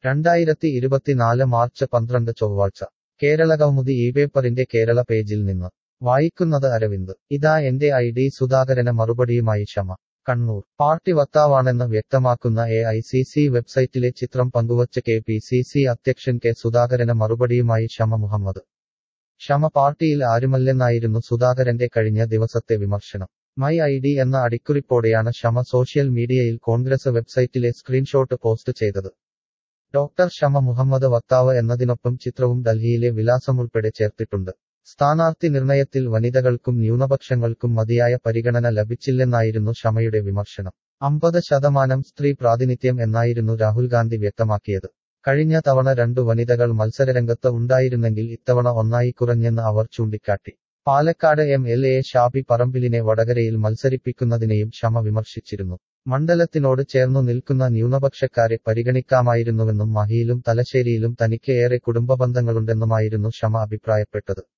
രണ്ടായിരത്തി ഇരുപത്തിനാല് മാർച്ച് പന്ത്രണ്ട് ചൊവ്വാഴ്ച കേരളകൗമുദി ഈ പേപ്പറിന്റെ കേരള പേജിൽ നിന്ന് വായിക്കുന്നത് അരവിന്ദ് ഇതാ എന്റെ ഐ ഡി സുധാകരന് മറുപടിയുമായി ക്ഷമ കണ്ണൂർ പാർട്ടി വക്താവാണെന്ന് വ്യക്തമാക്കുന്ന എ ഐ സി സി വെബ്സൈറ്റിലെ ചിത്രം പങ്കുവച്ച് കെ പി സി സി അധ്യക്ഷൻ കെ സുധാകരന് മറുപടിയുമായി ഷമ മുഹമ്മദ് ഷമ പാർട്ടിയിൽ ആരുമല്ലെന്നായിരുന്നു സുധാകരന്റെ കഴിഞ്ഞ ദിവസത്തെ വിമർശനം മൈ ഐ ഡി എന്ന അടിക്കുറിപ്പോടെയാണ് ഷമ സോഷ്യൽ മീഡിയയിൽ കോൺഗ്രസ് വെബ്സൈറ്റിലെ സ്ക്രീൻഷോട്ട് പോസ്റ്റ് ചെയ്തത് ഡോക്ടർ ഷമ മുഹമ്മദ് വക്താവ് എന്നതിനൊപ്പം ചിത്രവും ഡൽഹിയിലെ വിലാസമുൾപ്പെടെ ചേർത്തിട്ടുണ്ട് സ്ഥാനാർത്ഥി നിർണയത്തിൽ വനിതകൾക്കും ന്യൂനപക്ഷങ്ങൾക്കും മതിയായ പരിഗണന ലഭിച്ചില്ലെന്നായിരുന്നു ഷമയുടെ വിമർശനം അമ്പത് ശതമാനം സ്ത്രീ പ്രാതിനിധ്യം എന്നായിരുന്നു രാഹുൽ ഗാന്ധി വ്യക്തമാക്കിയത് കഴിഞ്ഞ തവണ രണ്ടു വനിതകൾ മത്സരരംഗത്ത് ഉണ്ടായിരുന്നെങ്കിൽ ഇത്തവണ ഒന്നായി കുറഞ്ഞെന്ന് അവർ ചൂണ്ടിക്കാട്ടി Palakkad M L A Shabi പറമ്പിലിനെ വടകരയിൽ മത്സരിപ്പിക്കുന്നതിനെയും ഷമ വിമർശിച്ചിരുന്നു മണ്ഡലത്തിനോട് ചേർന്നു നിൽക്കുന്ന ന്യൂനപക്ഷക്കാരെ പരിഗണിക്കാമായിരുന്നുവെന്നും മഹിയിലും തലശ്ശേരിയിലും തനിക്ക് ഏറെ കുടുംബ ബന്ധങ്ങളുണ്ടെന്നുമായിരുന്നു ഷമ അഭിപ്രായപ്പെട്ടത്